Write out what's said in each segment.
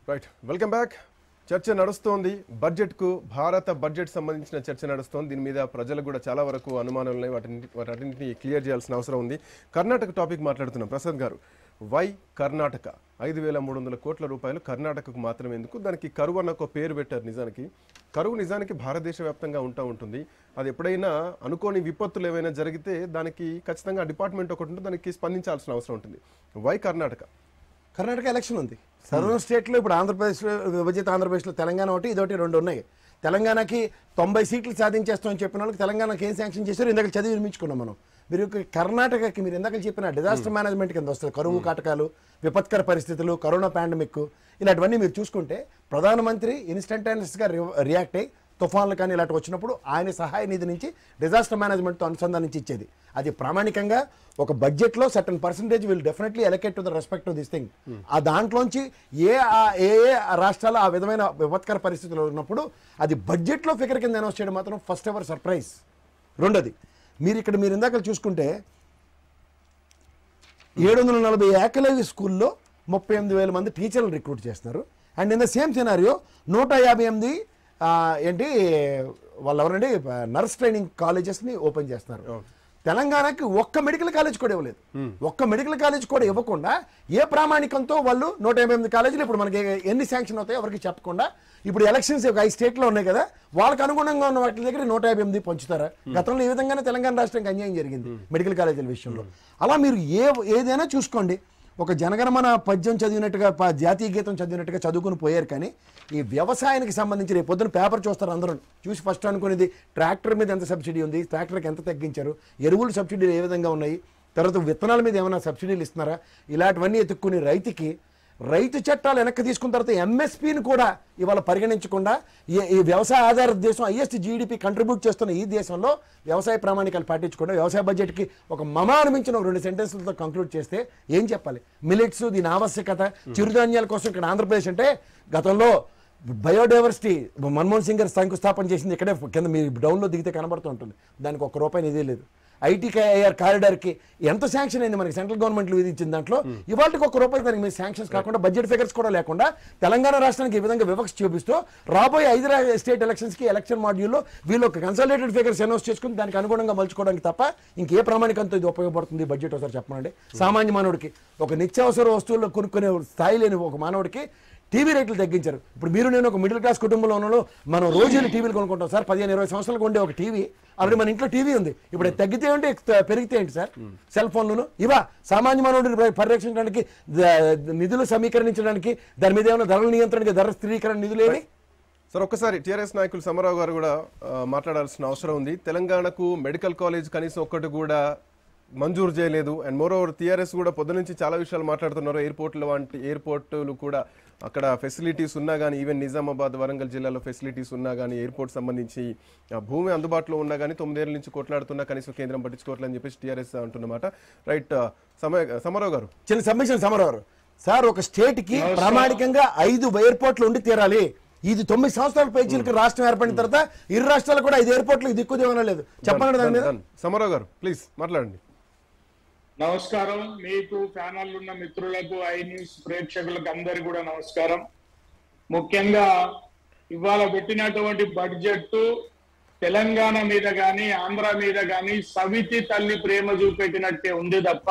Right welcome back చర్చ నడుస్తోంది బడ్జెట్కు భారత బడ్జెట్ సంబంధించిన చర్చ నడుస్తోంది దీని మీద ప్రజలకు కూడా చాలా వరకు అనుమానాలు ఉన్నాయి వాటిని వాటన్నింటినీ క్లియర్ చేయాల్సిన అవసరం ఉంది కర్ణాటక టాపిక్ మాట్లాడుతున్నాం ప్రసాద్ గారు వై కర్ణాటక ఐదు వేల మూడు వందల కోట్ల రూపాయలు కర్ణాటకకు మాత్రమే ఎందుకు దానికి కరువు అన్న ఒక పేరు పెట్టారు నిజానికి కరువు నిజానికి భారతదేశ వ్యాప్తంగా ఉంటా ఉంటుంది అది ఎప్పుడైనా అనుకోని విపత్తులు ఏవైనా జరిగితే దానికి ఖచ్చితంగా డిపార్ట్మెంట్ ఒకటి ఉంటుంది దానికి స్పందించాల్సిన అవసరం ఉంటుంది వై కర్ణాటక కర్ణాటక ఎలక్షన్ ఉంది సదరన్ స్టేట్లో ఇప్పుడు ఆంధ్రప్రదేశ్లో విభజిత ఆంధ్రప్రదేశ్లో తెలంగాణ ఒకటి ఇదొకటి రెండు ఉన్నాయి తెలంగాణకి తొంభై సీట్లు సాధించేస్తామని చెప్పిన వాళ్ళకి తెలంగాణకి ఏం శాంక్షన్ చేశారు ఇందాక చదివి వినిపించుకున్నాం మనం మీరు ఒక కర్ణాటకకి మీరు ఇందాక చెప్పిన డిజాస్టర్ మేనేజ్మెంట్ కింద వస్తుంది కరువు కాటకాలు విపత్కర పరిస్థితులు కరోనా పాండమిక్ ఇలాంటివన్నీ మీరు చూసుకుంటే ప్రధానమంత్రి ఇన్స్టంటేనియస్గా రియాక్ట్ అయ్యి తుఫాన్లు కానీ ఇలాంటి వచ్చినప్పుడు ఆయన సహాయ నిధి నుంచి డిజాస్టర్ మేనేజ్మెంట్తో అనుసంధానించి ఇచ్చేది అది ప్రామాణికంగా ఒక బడ్జెట్లో certain percentage will definitely allocate to the respect to this thing ఆ దాంట్లోంచి ఏ ఆ- ఏ ఏ రాష్ట్రాలు ఆ విధమైన విపత్కర పరిస్థితులు ఉన్నప్పుడు అది బడ్జెట్లో ఫిగర్ కింద అనౌన్స్ చేయడం మాత్రం ఫస్ట్ ఎవర్ సర్ప్రైజ్ రెండోది మీరు ఇక్కడ మీరు ఇందాక చూసుకుంటే ఏడు వందల నలభై ఏకలవ్య స్కూల్లో ముప్పై ఎనిమిది వేల మంది టీచర్లు రిక్రూట్ చేస్తున్నారు and in the same scenario నూట యాభై ఎనిమిది ఆ, ఏంటి వాళ్ళు ఎవరండి నర్స్ ట్రైనింగ్ కాలేజెస్ని ఓపెన్ చేస్తున్నారు తెలంగాణకి ఒక్క మెడికల్ కాలేజ్ కూడా ఇవ్వలేదు ఒక్క మెడికల్ కాలేజ్ కూడా ఇవ్వకుండా ఏ ప్రామాణికంతో వాళ్ళు నూట యాభై ఎనిమిది కాలేజీలు ఇప్పుడు మనకి ఎన్ని శాంక్షన్ అవుతాయో ఎవరికి చెప్పకుండా ఇప్పుడు ఎలక్షన్స్ ఒక ఐదు స్టేట్లో ఉన్నాయి కదా వాళ్ళకి అనుగుణంగా ఉన్న వాటి దగ్గర నూట యాభై ఎనిమిది పంచుతారా గతంలో ఈ విధంగానే తెలంగాణ రాష్ట్రానికి అన్యాయం జరిగింది మెడికల్ కాలేజీల విషయంలో అలా మీరు ఏ ఏదైనా చూసుకోండి ఒక జనగణమన పద్యం చదివినట్టుగా ప- జాతీయ గీతం చదివినట్టుగా చదువుకుని పోయారు కానీ ఈ వ్యవసాయానికి సంబంధించి రేపు పొద్దున పేపర్ చూస్తారు అందరూ చూసి ఫస్ట్ అనుకునేది ట్రాక్టర్ మీద ఎంత సబ్సిడీ ఉంది ట్రాక్టర్కి ఎంత తగ్గించారు ఎరువులు సబ్సిడీలు ఏ విధంగా ఉన్నాయి తర్వాత విత్తనాల మీద ఏమైనా సబ్సిడీలు ఇస్తున్నారా ఇలాంటివన్నీ ఎత్తుక్కుని రైతుకి రైతు చట్టాలు వెనక్కి తీసుకున్న తర్వాత ఎంఎస్పీని కూడా ఇవాళ పరిగణించకుండా ఈ ఈ వ్యవసాయ ఆధారిత దేశం హైయెస్ట్ జీడిపి కంట్రిబ్యూట్ చేస్తున్న ఈ దేశంలో వ్యవసాయ ప్రామాణికాలు పాటించకుండా వ్యవసాయ బడ్జెట్కి ఒక మమ అనిపించిన ఒక రెండు సెంటెన్స్లతో కంక్లూడ్ చేస్తే ఏం చెప్పాలి మిలిట్స్ దీని ఆవశ్యకత చిరుధాన్యాల కోసం ఇక్కడ ఆంధ్రప్రదేశ్ అంటే గతంలో బయోడైవర్సిటీ మన్మోహన్ సింగ్ గారు శంకుస్థాపన చేసింది ఇక్కడే కింద మీ డౌన్లో దిగితే కనబడుతూ ఉంటుంది దానికి ఒక రూపాయి నిధి లేదు ఐటీకేఐఆర్ కారిడార్కి ఎంత శాంక్షన్ అయింది మనకి సెంట్రల్ గవర్నమెంట్ విధించిన దాంట్లో ఇవాళకి ఒక రూపాయి దానికి మీరు శాంక్షన్స్ కాకుండా బడ్జెట్ ఫిగర్స్ కూడా లేకుండా తెలంగాణ రాష్ట్రానికి ఈ విధంగా వివక్ష చూపిస్తూ రాబోయే ఐదు రా- స్టేట్ ఎలక్షన్స్కి ఎలక్షన్ మాడ్యూల్లో వీళ్ళు ఒక కన్సల్టేటెడ్ ఫిగర్స్ అనౌన్స్ చేసుకుని దానికి అనుగుణంగా మలుచుకోవడానికి తప్ప ఇంకే ప్రామాణికంతో ఇది ఉపయోగపడుతుంది ఈ బడ్జెట్ ఒకసారి చెప్పమండి సామాన్య మానవుడికి ఒక నిత్యావసర వస్తువుల్లో కొనుక్కునే స్థాయి లేని ఒక మానవుడికి టీవీ రేట్లు తగ్గించారు ఇప్పుడు మీరు నేను ఒక మిడిల్ క్లాస్ కుటుంబంలో ఉన్నాను మనం రోజులు టీవీలు కొనుక్కుంటాం సార్ పదిహేను ఇరవై సంవత్సరాలకు ఉండే ఒక టీవీ ఆల్రెడీ మన ఇంట్లో టీవీ ఉంది ఇప్పుడు అది తగ్గితే ఏంటి ఎక్స్- పెరిగితే ఏంటి సార్ సెల్ ఫోన్లను ఇవా సామాన్య మానవుడిని పరి- పరిరక్షించడానికి ద- నిధులు సమీకరించడానికి దాని మీద ఏమైనా ధరల నియంత్రణకి ధర స్థిరీకరణ నిధులు ఏమి సార్ ఒక్కసారి టీఆర్ఎస్ నాయకులు సమరావు గారు కూడా ఆ, మాట్లాడాల్సిన అవసరం ఉంది తెలంగాణకు మెడికల్ కాలేజ్ కనీసం ఒక్కటి కూడా మంజూరు చేయలేదు అండ్ మోర్ ఓవర్ టీఆర్ఎస్ కూడా పొద్దు నుంచి చాలా విషయాలు మాట్లాడుతున్నారు ఎయిర్పోర్ట్ల వంటి ఎయిర్పోర్టులు కూడా అక్కడ ఫెసిలిటీస్ ఉన్నా కానీ ఈవెన్ నిజామాబాద్ వరంగల్ జిల్లాలో ఫెసిలిటీస్ ఉన్నా కానీ ఎయిర్పోర్ట్ సంబంధించి ఆ, భూమి అందుబాటులో ఉన్నా కానీ తొమ్మిదేళ్ల నుంచి కొట్లాడుతున్నా కనీసం కేంద్రం పట్టించుకోవట్లేదని చెప్పేసి టీఆర్ఎస్ అంటున్నమాట రైట్ సమయ సమరావు గారు చిన్న సబ్మిషన్ సమరవారు సార్ ఒక స్టేట్ కి ప్రామాణికంగా ఐదు ఎయిర్పోర్ట్లు ఉండి తీరాలి ఇది తొమ్మిది సంవత్సరాల పేజీలకు రాష్ట్రం ఏర్పడిన తర్వాత ఇరు రాష్ట్రాలు కూడా ఐదు ఎయిర్పోర్ట్లు దిక్కు దేవన లేదు చెప్పండి దాని మీద Done. సమరావు గారు ప్లీజ్ మాట్లాడండి నమస్కారం మీకు ప్యానల్ ఉన్న మిత్రులకు ఐ న్యూస్ ప్రేక్షకులకు అందరికి కూడా నమస్కారం ముఖ్యంగా ఇవాళ పెట్టినటువంటి బడ్జెట్ తెలంగాణ మీద గాని ఆంధ్ర మీద గాని సవితి తల్లి ప్రేమ చూపెట్టినట్టే ఉంది తప్ప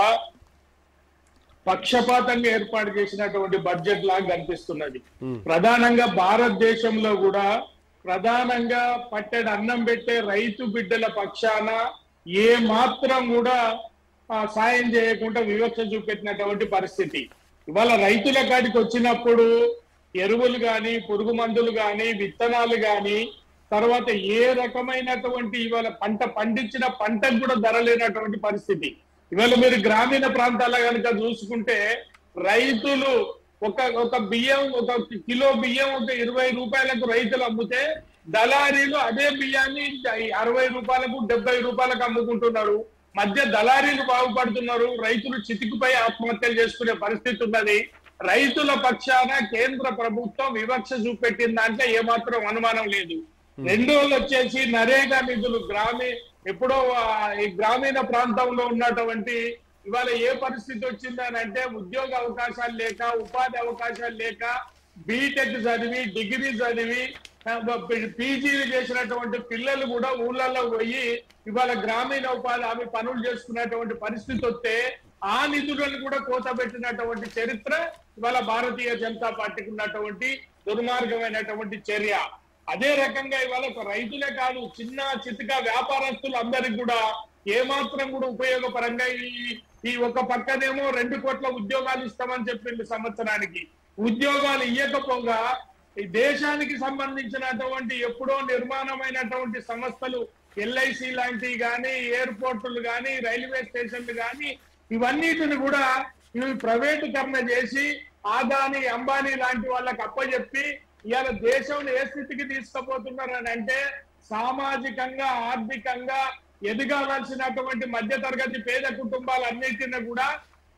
పక్షపాతంగా ఏర్పాటు చేసినటువంటి బడ్జెట్ లాగా కనిపిస్తున్నది ప్రధానంగా భారతదేశంలో కూడా ప్రధానంగా పట్టెడు అన్నం పెట్టే రైతు బిడ్డల పక్షాన ఏ మాత్రం కూడా ఆ, సాయం చేయకుండా వివక్ష చూపెట్టినటువంటి పరిస్థితి ఇవాళ రైతుల కాడికి వచ్చినప్పుడు ఎరువులు గాని పురుగు మందులు గాని విత్తనాలు గాని తర్వాత ఏ రకమైనటువంటి ఇవాళ పంట పండించిన పంటకు కూడా ధర లేనటువంటి పరిస్థితి ఇవాళ మీరు గ్రామీణ ప్రాంతాల కనుక చూసుకుంటే రైతులు ఒక ఒక బియ్యం ఒక కిలో బియ్యం ఒక ఇరవై రూపాయలకు రైతులు అమ్మితే దళారీలు అదే బియ్యాన్ని అరవై రూపాయలకు డెబ్బై రూపాయలకు అమ్ముకుంటున్నారు మధ్య దళారీలు బాగుపడుతున్నారు రైతులు చితికిపై ఆత్మహత్యలు చేసుకునే పరిస్థితి ఉన్నది రైతుల పక్షాన కేంద్ర ప్రభుత్వం వివక్ష చూపెట్టిన దాంట్లో ఏమాత్రం అనుమానం లేదు రెండోది వచ్చేసి నరేగా నిధులు గ్రామీ ఎప్పుడో ఆ, ఈ గ్రామీణ ప్రాంతంలో ఉన్నటువంటి ఇవాళ ఏ పరిస్థితి వచ్చిందని అంటే ఉద్యోగ అవకాశాలు లేక ఉపాధి అవకాశాలు లేక బీటెక్ చదివి డిగ్రీ చదివి పీజీలు చేసినటువంటి పిల్లలు కూడా ఊళ్ళల్లో పోయి ఇవాళ గ్రామీణ ఉపాధి హామీ పనులు చేసుకున్నటువంటి పరిస్థితి వస్తే ఆ నిధులను కూడా కోతబెట్టినటువంటి చరిత్ర ఇవాళ భారతీయ జనతా పార్టీకి ఉన్నటువంటి దుర్మార్గమైనటువంటి చర్య అదే రకంగా ఇవాళ ఒక రైతులే కాదు చిన్న చితక వ్యాపారస్తులు అందరికి కూడా ఏమాత్రం కూడా ఉపయోగపరంగా ఈ ఈ ఒక పక్కనేమో రెండు కోట్ల ఉద్యోగాలు ఇస్తామని చెప్పింది సంవత్సరానికి ఉద్యోగాలు ఇవ్వకపోగా ఈ దేశానికి సంబంధించినటువంటి ఎప్పుడో నిర్మాణమైనటువంటి సంస్థలు ఎల్ఐసి లాంటివి కానీ ఎయిర్పోర్టులు కానీ రైల్వే స్టేషన్లు కానీ ఇవన్నిటిని కూడా ఇవి ప్రైవేటీకరణ చేసి ఆదాని అంబానీ లాంటి వాళ్ళకి అప్పచెప్పి ఇవాళ దేశం ఏ స్థితికి తీసుకుపోతున్నారు అని అంటే సామాజికంగా ఆర్థికంగా ఎదగాల్సినటువంటి మధ్య తరగతి పేద కుటుంబాలన్నిటిని కూడా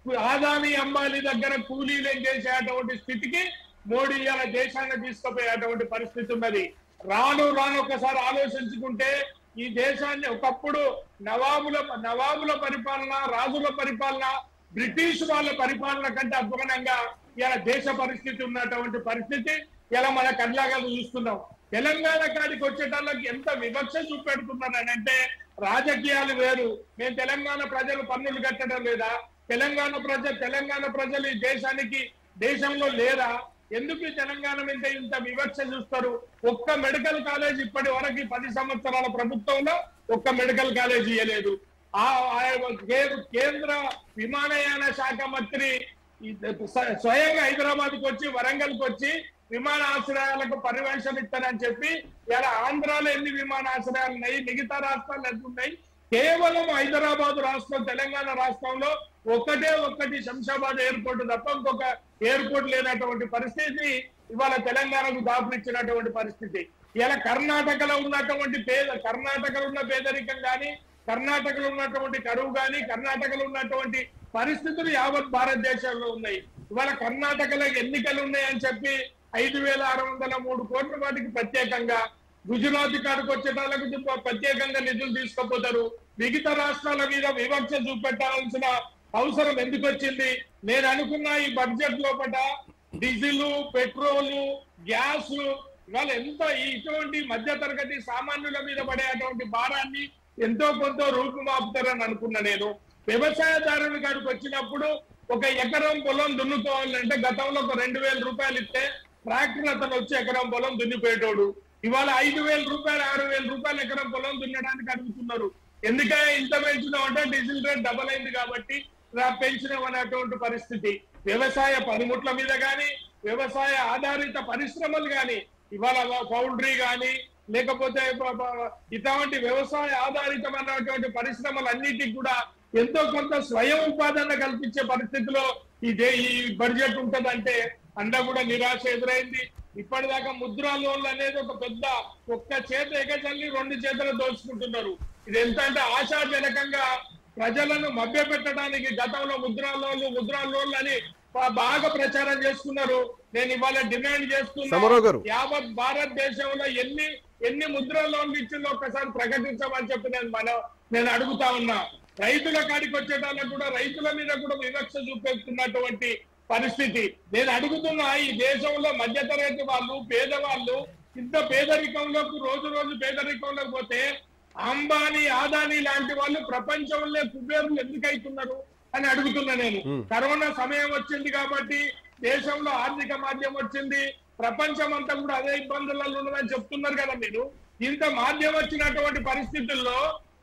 ఆదాని అంబానీ దగ్గర కూలీలు చేసేటువంటి స్థితికి మోడీ ఇవాళ దేశాన్ని తీసుకుపోయేటువంటి పరిస్థితి ఉన్నది రాను రాను ఒకసారి ఆలోచించుకుంటే ఈ దేశాన్ని ఒకప్పుడు నవాబుల నవాబుల పరిపాలన రాజుల పరిపాలన బ్రిటిష్ వాళ్ళ పరిపాలన కంటే అధ్వానంగా ఇలా దేశ పరిస్థితి ఉన్నటువంటి పరిస్థితి ఇలా మన కళ్ళగా చూస్తున్నాం తెలంగాణ కాడికి వచ్చేటాళ్ళకి ఎంత వివక్ష చూపెడుతున్నారని అంటే రాజకీయాలు వేరు మేము తెలంగాణ ప్రజలు పన్నులు కట్టడం లేదా తెలంగాణ ప్రజ తెలంగాణ ప్రజలు ఈ దేశానికి దేశంలో లేరా ఎందుకు ఈ తెలంగాణ మీద ఇంత వివక్ష చూస్తారు ఒక్క మెడికల్ కాలేజ్ ఇప్పటి వరకు ఈ పది సంవత్సరాల ప్రభుత్వంలో ఒక్క మెడికల్ కాలేజ్ ఇవ్వలేదు ఆ ఆ కే- కేంద్ర విమానయాన శాఖ మంత్రి ఈ స్వ- స్వయంగా హైదరాబాద్ కు వచ్చి వరంగల్ కు వచ్చి విమానాశ్రయాలకు పర్యవేక్షణ ఇస్తానని చెప్పి ఇలా ఆంధ్రాలో ఎన్ని విమానాశ్రయాలు ఉన్నాయి మిగతా రాష్ట్రాలు ఎంత ఉన్నాయి కేవలం హైదరాబాద్ రాష్ట్రం తెలంగాణ రాష్ట్రంలో ఒకటే ఒక్కటి శంషాబాద్ ఎయిర్పోర్ట్ తప్ప ఇంకొక ఎయిర్పోర్ట్ లేనటువంటి పరిస్థితి ఇవాళ తెలంగాణకు దాపునిచ్చినటువంటి పరిస్థితి ఇలా కర్ణాటకలో ఉన్నటువంటి పేద కర్ణాటకలో ఉన్న పేదరికం కానీ కర్ణాటకలో ఉన్నటువంటి కరువు కానీ కర్ణాటకలో ఉన్నటువంటి పరిస్థితులు యావత్ భారతదేశంలో ఉన్నాయి ఇవాళ కర్ణాటకలో ఎన్నికలు ఉన్నాయని చెప్పి ఐదు వేల ఆరు వందల మూడు కోట్ల వాటికి ప్రత్యేకంగా గుజరాత్ కాడికి వచ్చేటాలకు ప్రత్యేకంగా నిధులు తీసుకుపోతారు మిగతా రాష్ట్రాల మీద వివక్ష చూపెట్టాల్సిన అవసరం ఎందుకు వచ్చింది నేను అనుకున్న ఈ బడ్జెట్ లోపల డీజిల్ పెట్రోల్ గ్యాస్ ఇవాళ ఎంత ఈ ఇటువంటి మధ్య తరగతి సామాన్యుల మీద పడేటువంటి భారాన్ని ఎంతో కొంత రూపుమాపుతారని అనుకున్నా నేను వ్యవసాయదారుని కాడికి వచ్చినప్పుడు ఒక ఎకరం పొలం దున్నుకోవాలంటే గతంలో ఒక రెండు వేల రూపాయలు ఇస్తే ట్రాక్టర్ అతను వచ్చి ఎకరం పొలం దున్నిపోయేటోడు ఇవాళ ఐదు వేల రూపాయలు ఆరు వేల రూపాయలు ఎకరం పొలం దున్నడానికి అడుగుతున్నారు ఎందుకంటే ఇంత పెంచినాం అంటే డీజిల్ రేట్ డబల్ అయింది కాబట్టి రా- పెంచినాం అనేటువంటి పరిస్థితి వ్యవసాయ పనిముట్ల మీద గాని వ్యవసాయ ఆధారిత పరిశ్రమలు గాని ఇవాళ పౌల్ట్రీ గాని లేకపోతే ప- ప- ఇటువంటి వ్యవసాయ ఆధారితమైనటువంటి పరిశ్రమలన్నిటికి కూడా ఎంతో కొంత స్వయం ఉపాదన కల్పించే పరిస్థితిలో ఈ దే ఈ బడ్జెట్ ఉంటదంటే అండ కూడా నిరాశ ఎదురైంది ఇప్పటిదాకా ముద్రా లోన్లు అనేది ఒక పెద్ద ఒక్క చేత ఎగచల్లి రెండు చేతులు దోచుకుంటున్నారు ఇది ఎంత అంటే ఆశాజనకంగా ప్రజలను మభ్య పెట్టడానికి గతంలో ముద్రా లోన్లు ముద్రా లోన్లు అని బా- బాగా ప్రచారం చేస్తున్నారు నేను ఇవాళ డిమాండ్ చేస్తున్నా సమరావు గారు. యావత్ భారతదేశంలో ఎన్ని ఎన్ని ముద్ర లోన్లు ఇచ్చిందో ఒకసారి ప్రకటించమని చెప్పి నేను మన నేను అడుగుతా ఉన్నా రైతుల కాడికి వచ్చేటాలకు కూడా రైతుల మీద కూడా వివక్ష చూపెడుతున్నటువంటి పరిస్థితి నేను అడుగుతున్నా ఈ దేశంలో మధ్యతరగతి వాళ్ళు పేదవాళ్ళు ఇంత పేదరికంలోకి రోజు రోజు పేదరికంలోకి పోతే అంబానీ ఆదానీ లాంటి వాళ్ళు ప్రపంచంలో కుబేరులు ఎందుకు అవుతున్నారు అని అడుగుతున్నా నేను కరోనా సమయం వచ్చింది కాబట్టి దేశంలో ఆర్థిక మాధ్యం వచ్చింది ప్రపంచం అంతా కూడా అదే ఇబ్బందులలో ఉన్నదని చెప్తున్నారు కదా మీరు ఇంత మాధ్యం వచ్చినటువంటి పరిస్థితుల్లో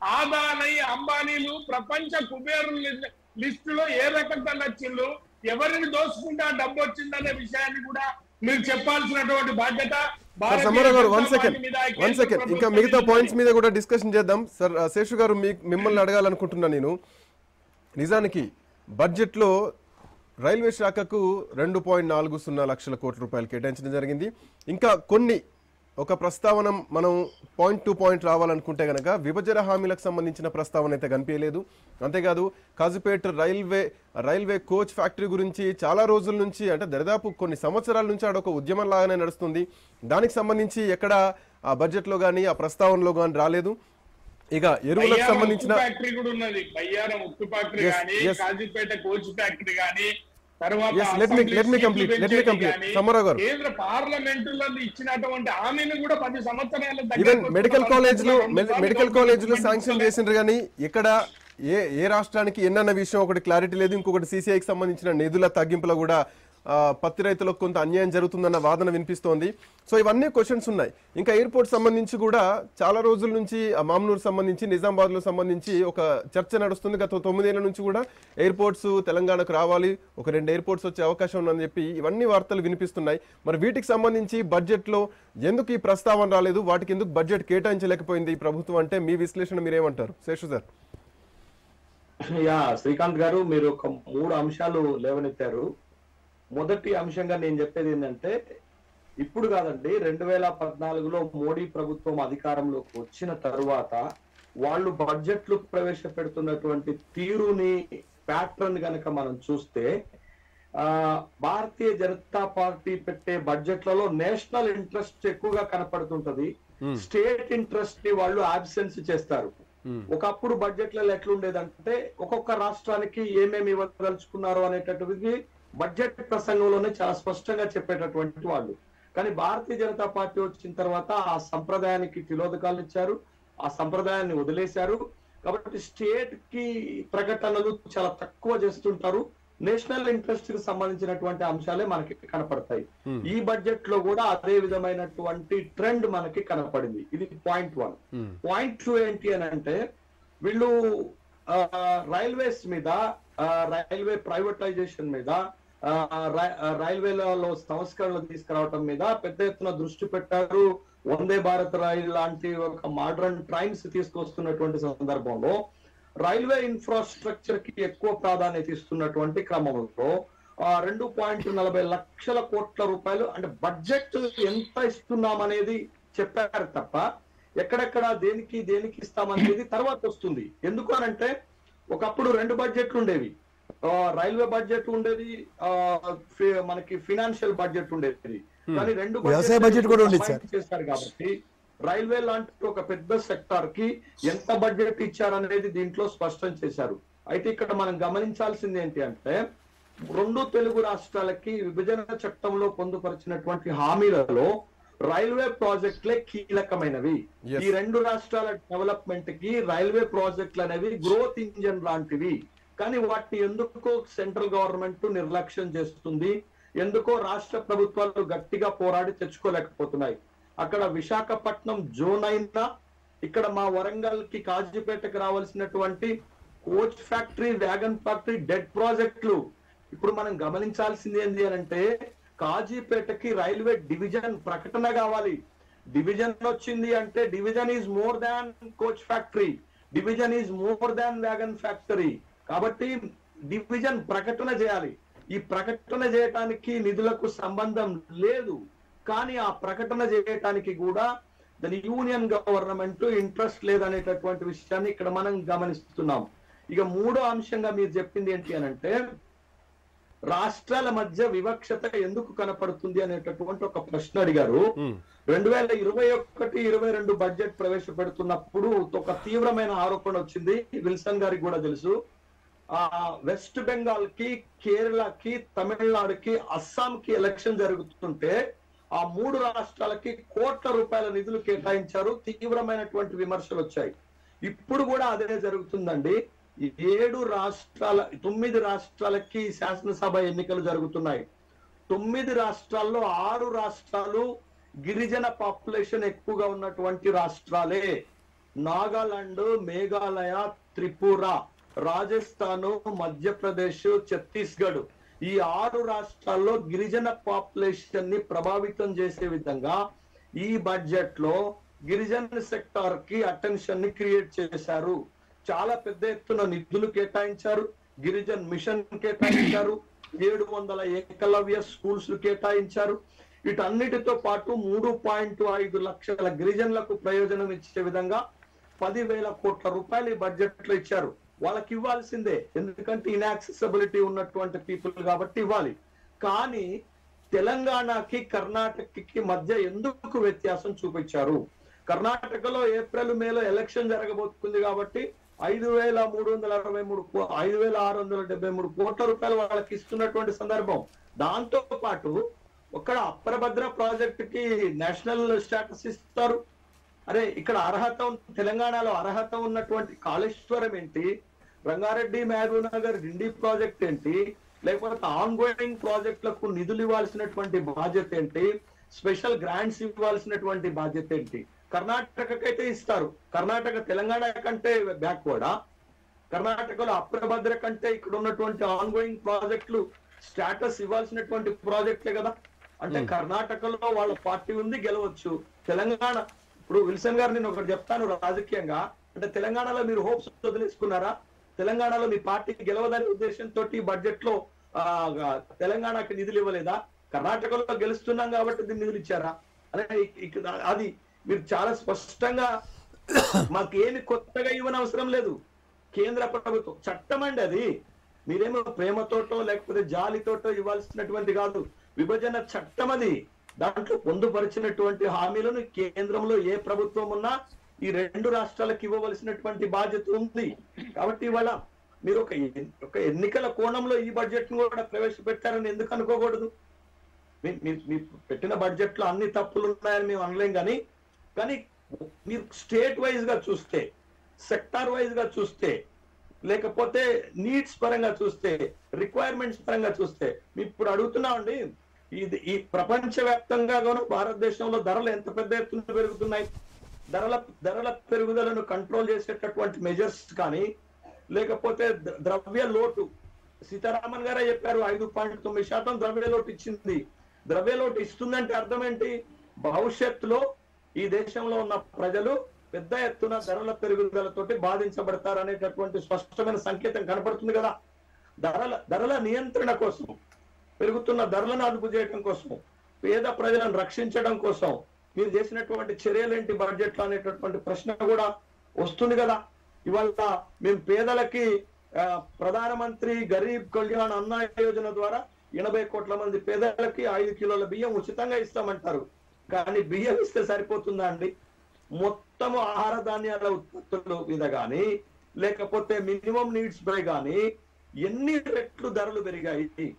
ఆదాని అంబానీలు ప్రపంచ కుబేరుల లి- లిస్టులో ఏ రకంగా నచ్చిండ్రు ఎవరిని దోసుకుంటే ఆ డబ్బు వచ్చిందనే విషయాన్ని కూడా మీరు చెప్పాల్సినటువంటి బాధ్యత సార్ భారతీయ సమర గారు వన్ జనతా సెకండ్ పార్టీ మీద, వన్ కేంద్ర సెకండ్ ఇంకా ప్రభుత్వం మిగతా మీద పాయింట్స్ మీద కూడా డిస్కషన్ చేద్దాం సార్ ఆ, శేషు గారు మీ మిమ్మల్ని అడగాలనుకుంటున్నా నేను నిజానికి బడ్జెట్లో రైల్వే శాఖకు రెండు పాయింట్ నాలుగు సున్నా లక్షల కోట్ల రూపాయలు కేటాయించడం జరిగింది ఇంకా కొన్ని ఒక ప్రస్తావన మనం పాయింట్ టు పాయింట్ రావాలనుకుంటే గనక విభజన హామీలకు సంబంధించిన ప్రస్తావన అయితే కనిపించలేదు అంతేకాదు Kazipet railway railway coach factory గురించి చాలా రోజుల నుంచి అంటే దరిదాపు కొన్ని సంవత్సరాల నుంచి ఆడ ఒక ఉద్యమం లాగానే నడుస్తుంది దానికి సంబంధించి ఎక్కడ ఆ బడ్జెట్లో కానీ ఆ ప్రస్తావనలో కానీ రాలేదు ఇక ఎరువులకు బయ్యారం సంబంధించిన ఉక్కు ఫ్యాక్టరీ కూడా ఉన్నది బయ్యారం ఉక్కు ఫ్యాక్టరీ Yes, కానీ yes. కాజీపేట కోచ్ ఫ్యాక్టరీ కానీ తర్వాత Yes, let me- assembly let me సీట్లు complete, let me పెంచేది complete. కానీ సమారావు గారు. కేంద్ర పార్లమెంటులో ఇచ్చినటువంటి హామీని కూడా పది సంవత్సరాల దగ్గరకు ఈవెన్ వస్తున్న మెడికల్ కాలేజ్లు రెండు సార్లు మెడికల్ గవర్నమెంట్ కాలేజ్లు ఇంప్లిమెంట్ శాంక్షన్ చేసుకోలేదు. చేసిండ్రు కానీ ఇక్కడ ఏ ఏ రాష్ట్రానికి ఎన్నన్న విషయం ఒకటి క్లారిటీ లేదు ఇంకొకటి సీసీఐకి సంబంధించిన నిధుల తగ్గింపులో కూడా ఆ, పత్తి రైతులకు కొంత అన్యాయం జరుగుతుందన్న వాదన వినిపిస్తోంది సో ఇవన్నీ క్వశ్చన్స్ ఉన్నాయి ఇంకా ఎయిర్పోర్ట్ సంబంధించి కూడా చాలా రోజుల నుంచి ఆ మామ్నూర్ సంబంధించి నిజామాబాద్లో సంబంధించి ఒక చర్చ నడుస్తుంది గత తొమ్మిదేళ్ల నుంచి కూడా ఎయిర్పోర్ట్స్ తెలంగాణకు రావాలి ఒక రెండు ఎయిర్పోర్ట్స్ వచ్చే అవకాశం ఉందని చెప్పి ఇవన్నీ వార్తలు వినిపిస్తున్నాయి మరి వీటికి సంబంధించి బడ్జెట్లో ఎందుకు ఈ ప్రస్తావన రాలేదు వాటికి ఎందుకు బడ్జెట్ కేటాయించలేకపోయింది ఈ ప్రభుత్వం అంటే మీ విశ్లేషణ మీరేమంటారు శేషు సార్ యా శ్రీకాంత్ గారు మీరు ఒక మూడు అంశాలు లేవనెత్తారు మొదటి అంశంగా నేను చెప్పేది ఏంటంటే ఇప్పుడు కాదండి రెండు వేల పద్నాలుగులో మోడీ ప్రభుత్వం అధికారంలోకి వచ్చిన తరువాత వాళ్ళు బడ్జెట్లు ప్రవేశపెడుతున్నటువంటి తీరుని ప్యాటర్న్ గనక మనం చూస్తే ఆ భారతీయ జనతా పార్టీ పెట్టే బడ్జెట్లలో నేషనల్ ఇంట్రెస్ట్ ఎక్కువగా కనపడుతుంటది స్టేట్ ఇంట్రెస్ట్ ని వాళ్ళు ఆబ్సెన్స్ చేస్తారు ఒకప్పుడు బడ్జెట్లలో ఎట్లుండేదంటే ఒక్కొక్క రాష్ట్రానికి ఏమేమి ఇవ్వదలుచుకున్నారు అనేటటువంటిది బడ్జెట్ ప్రసంగంలోనే చాలా స్పష్టంగా చెప్పేటటువంటి వాళ్ళు కానీ భారతీయ జనతా పార్టీ వచ్చిన తర్వాత ఆ సంప్రదాయానికి తిలోదకాలు ఇచ్చారు ఆ సంప్రదాయాన్ని వదిలేశారు కాబట్టి స్టేట్ కి ప్రకటనలు చాలా తక్కువ చేస్తుంటారు నేషనల్ ఇంట్రెస్ట్ కి సంబంధించినటువంటి అంశాలే మనకి కనపడతాయి ఈ బడ్జెట్ లో కూడా అదే విధమైనటువంటి ట్రెండ్ మనకి కనపడింది ఇది పాయింట్ వన్ పాయింట్ టూ ఏంటి అని అంటే వీళ్ళు ఆ, రైల్వేస్ మీద ఆ, రైల్వే ప్రైవేటైజేషన్ మీద ఆ, రై- ఆ, రైల్వేలలో సంస్కరణలు తీసుకురావటం మీద పెద్ద ఎత్తున దృష్టి పెట్టారు వందే భారత్ రైలు లాంటి ఒక మోడర్న్ ట్రైన్స్ తీసుకొస్తున్నటువంటి సందర్భంలో రైల్వే ఇన్ఫ్రాస్ట్రక్చర్ కి ఎక్కువ ప్రాధాన్యత ఇస్తున్నటువంటి క్రమంలో ఆ, రెండు పాయింట్ నలభై లక్షల కోట్ల రూపాయలు అంటే బడ్జెట్ ఎంత ఇస్తున్నాం అనేది చెప్పారు తప్ప ఎక్కడెక్కడ దేనికి దేనికి ఇస్తామనేది తర్వాత వస్తుంది ఎందుకు అనంటే ఒకప్పుడు రెండు బడ్జెట్లు ఉండేవి ఆ, రైల్వే బడ్జెట్ ఉండేది ఆ, ఫి- మనకి ఫినాన్షియల్ బడ్జెట్ ఉండేది కానీ రెండు వ్యవసాయ బడ్జెట్ కూడా ఉండేది సార్. combine చేశారు కాబట్టి రైల్వే లాంటి ఒక పెద్ద సెక్టార్ కి ఎంత బడ్జెట్ ఇచ్చారనేది దీంట్లో స్పష్టం చేశారు అయితే ఇక్కడ మనం గమనించాల్సింది ఏంటి అంటే రెండు తెలుగు రాష్ట్రాలకి విభజన చట్టంలో పొందుపరిచినటువంటి హామీలలో రైల్వే ప్రాజెక్టులే కీలకమైనవి Yes. ఈ రెండు రాష్ట్రాల డెవలప్మెంట్ కి రైల్వే ప్రాజెక్టులు అనేవి గ్రోత్ ఇంజన్ లాంటివి కానీ వాటిని ఎందుకో సెంట్రల్ గవర్నమెంట్ నిర్లక్ష్యం చేస్తుంది ఎందుకో రాష్ట్ర ప్రభుత్వాలు గట్టిగా పోరాడి తెచ్చుకోలేకపోతున్నాయి అక్కడ విశాఖపట్నం జోన్ అయినా ఇక్కడ మా వరంగల్ కి కాజీపేటకు రావాల్సినటువంటి coach factory wagon factory dead ప్రాజెక్టులు ఇప్పుడు మనం గమనించాల్సింది ఏంటి అని అంటే కాజీపేటకి రైల్వే డివిజన్ ప్రకటన కావాలి డివిజన్ వచ్చింది అంటే division is more than coach factory division is more than wagon factory కాబట్టి డివిజన్ ప్రకటన చేయాలి ఈ ప్రకటన చేయటానికి నిధులకు సంబంధం లేదు కానీ ఆ ప్రకటన చేయటానికి కూడా దాని యూనియన్ గవర్నమెంట్ ఇంట్రెస్ట్ లేదనేటటువంటి విషయాన్ని ఇక్కడ మనం గమనిస్తున్నాం ఇక మూడో అంశంగా మీరు చెప్పింది ఏంటి అని అంటే రాష్ట్రాల మధ్య వివక్షత ఎందుకు కనపడుతుంది అనేటటువంటి ఒక ప్రశ్న అడిగారు రెండు వేల ఇరవై ఒకటి ఇరవై రెండు బడ్జెట్ ప్రవేశపెడుతున్నప్పుడు ఒక తీవ్రమైన ఆరోపణ వచ్చింది విల్సన్ గారికి కూడా తెలుసు ఆ వెస్ట్ బెంగాల్ కి కేరళకి తమిళనాడుకి అస్సాంకి ఎలక్షన్ జరుగుతుంటే ఆ మూడు రాష్ట్రాలకి కోట్ల రూపాయల నిధులు కేటాయించారు తీవ్రమైనటువంటి విమర్శలు వచ్చాయి ఇప్పుడు కూడా అదే జరుగుతుందండి ఈ ఏడు రాష్ట్రాల తొమ్మిది రాష్ట్రాలకి శాసనసభ ఎన్నికలు జరుగుతున్నాయి తొమ్మిది రాష్ట్రాల్లో ఆరు రాష్ట్రాలు గిరిజన పాపులేషన్ ఎక్కువగా ఉన్నటువంటి రాష్ట్రాలే నాగాలాండ్ మేఘాలయ త్రిపుర రాజస్థాన్ మధ్యప్రదేశ్ ఛత్తీస్గఢ్ ఈ ఆరు రాష్ట్రాల్లో గిరిజన పాపులేషన్ ని ప్రభావితం చేసే విధంగా ఈ బడ్జెట్ లో గిరిజన సెక్టార్ కి అటెన్షన్ ని క్రియేట్ చేశారు చాలా పెద్ద ఎత్తున నిధులు కేటాయించారు గిరిజన్ మిషన్ కేటాయించారు ఏడు వందల ఏకలవ్య స్కూల్స్ కేటాయించారు వీటన్నిటితో పాటు మూడు పాయింట్ ఐదు లక్షల గిరిజనులకు ప్రయోజనం ఇచ్చే విధంగా పదివేల కోట్ల రూపాయలు ఈ బడ్జెట్ లో ఇచ్చారు వాళ్ళకి ఇవ్వాల్సిందే ఎందుకంటే ఇన్యాక్సెసిబిలిటీ ఉన్నటువంటి పీపుల్ కాబట్టి ఇవ్వాలి కానీ తెలంగాణకి కర్ణాటకకి మధ్య ఎందుకు వ్యత్యాసం చూపించారు కర్ణాటకలో ఏప్రిల్ మేలో ఎలక్షన్ జరగబోతుంది కాబట్టి ఐదు వేల మూడు వందల అరవై మూడు కో- ఐదు వేల ఆరు వందల డెబ్బై మూడు కోట్ల రూపాయలు వాళ్ళకి ఇస్తున్నటువంటి సందర్భం దాంతో పాటు ఒక్కడ అప్పరభద్ర ప్రాజెక్ట్ కి నేషనల్ స్టేటస్ ఇస్తారు అరే ఇక్కడ అర్హత ఉన్న- తెలంగాణలో అర్హత ఉన్నటువంటి కాళేశ్వరం ఏంటి రంగారెడ్డి మహబూబ్ నగర్ డిండి ప్రాజెక్ట్ ఏంటి లేకపోతే ఆన్ గోయింగ్ ప్రాజెక్టులకు నిధులు ఇవ్వాల్సినటువంటి బాధ్యత ఏంటి స్పెషల్ గ్రాంట్స్ ఇవ్వాల్సినటువంటి బాధ్యత ఏంటి కర్ణాటకకైతే ఇస్తారు కర్ణాటక తెలంగాణ కంటే బ్యాక్వర్డా కర్ణాటకలో అప్రభద్ర కంటే ఇక్కడ ఉన్నటువంటి ఆన్ గోయింగ్ ప్రాజెక్టులు స్టేటస్ ఇవ్వాల్సినటువంటి ప్రాజెక్టులే కదా అంటే కర్ణాటకలో వాళ్ళ పార్టీ ఉంది గెలవచ్చు తెలంగాణ ఇప్పుడు విల్సన్ గారు నేను ఒకటి చెప్తాను రాజకీయంగా అంటే తెలంగాణలో మీరు హోప్స్ వదిలేసుకున్నారా తెలంగాణలో మీ పార్టీ గెలవదనే ఉద్దేశంతో బడ్జెట్ లో ఆ, తెలంగాణకి నిధులు ఇవ్వలేదా కర్ణాటకలో గెలుస్తున్నాం కాబట్టి దీన్ని నిధులు ఇచ్చారా అదే ఇక్- ఇక్- అది మీరు చాలా స్పష్టంగా మాకేమి కొత్తగా ఇవ్వని అవసరం లేదు కేంద్ర ప్రభుత్వం చట్టం అండి అది మీరేమో ప్రేమతోటో లేకపోతే జాలితోటో ఇవ్వాల్సినటువంటి కాదు విభజన చట్టం అది దాంట్లో పొందుపరిచినటువంటి హామీలను కేంద్రంలో ఏ ప్రభుత్వం ఉన్నా ఈ రెండు రాష్ట్రాలకు ఇవ్వవలసినటువంటి బాధ్యత ఉంది కాబట్టి ఇవాళ మీరు ఒక ఎన్- ఒక ఎన్నికల కోణంలో ఈ బడ్జెట్ ను కూడా ప్రవేశపెట్టారని ఎందుకు అనుకోకూడదు మీ- మీ- మీ పెట్టిన బడ్జెట్ లో అన్ని తప్పులు ఉన్నాయని మేము అనలేం కానీ కానీ మీరు స్టేట్ వైజ్ గా చూస్తే సెక్టార్ వైజ్ గా చూస్తే లేకపోతే నీడ్స్ పరంగా చూస్తే రిక్వైర్మెంట్స్ పరంగా చూస్తే మీ ఇప్పుడు అడుగుతున్నామండి ఇది ఈ ప్రపంచ వ్యాప్తంగా భారతదేశంలో ధరలు ఎంత పెద్ద ఎత్తున పెరుగుతున్నాయి ధరల ధరల పెరుగుదలను కంట్రోల్ చేసేటటువంటి మెజర్స్ కానీ లేకపోతే ద్ర- ద్రవ్య లోటు సీతారామన్ గారే చెప్పారు ఐదు పాయింట్ తొమ్మిది శాతం ద్రవ్య లోటు ఇచ్చింది ద్రవ్య లోటు ఇస్తుందంటే అర్థం ఏంటి భవిష్యత్తులో ఈ దేశంలో ఉన్న ప్రజలు పెద్ద ఎత్తున ధరల పెరుగుదలతోటి బాధించబడతారు అనేటటువంటి స్పష్టమైన సంకేతం కనపడుతుంది కదా ధరల ధరల నియంత్రణ కోసం పెరుగుతున్న ధరలను అదుపు చేయడం కోసం పేద ప్రజలను రక్షించడం కోసం మీరు చేసినటువంటి చర్యలేంటి బడ్జెట్ లో అనేటటువంటి ప్రశ్న కూడా వస్తుంది కదా ఇవాళ మేము పేదలకి ఆ, ప్రధానమంత్రి గరీబ్ కళ్యాణ్ అన్న యోజన ద్వారా ఎనభై కోట్ల మంది పేదలకి ఐదు కిలోల బియ్యం ఉచితంగా ఇస్తామంటారు కానీ బియ్యం ఇస్తే సరిపోతుందా అండి మొత్తము ఆహార ధాన్యాల ఉత్పత్తుల మీద కానీ లేకపోతే మినిమం నీడ్స్ పై కానీ ఎన్ని రెట్లు ధరలు పెరిగాయి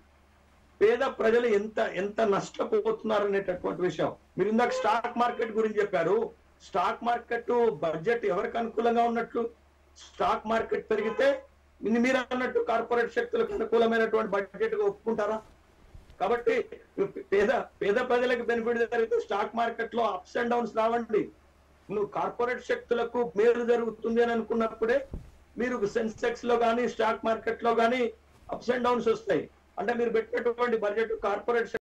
పేద ప్రజలు ఎంత ఎంత నష్టపోతున్నారు అనేటటువంటి విషయం మీరు ఇందాక స్టాక్ మార్కెట్ గురించి చెప్పారు స్టాక్ మార్కెట్ బడ్జెట్ ఎవరికి అనుకూలంగా ఉన్నట్లు స్టాక్ మార్కెట్ పెరిగితే ఇన్ని మీరు అన్నట్టు కార్పొరేట్ శక్తులకు అనుకూలమైనటువంటి బడ్జెట్ గా ఒప్పుకుంటారా కాబట్టి పేద పేద ప్రజలకు బెనిఫిట్ జరిగితే స్టాక్ మార్కెట్ లో అప్స్ అండ్ డౌన్స్ రావండి నువ్వు కార్పొరేట్ శక్తులకు మేలు జరుగుతుంది అని అనుకున్నప్పుడే మీరు సెన్సెక్స్ లో కానీ స్టాక్ మార్కెట్ లో కానీ అప్స్ అండ్ డౌన్స్ వస్తాయి అంటే మీరు పెట్టినటువంటి బడ్జెట్ కార్పొరేట్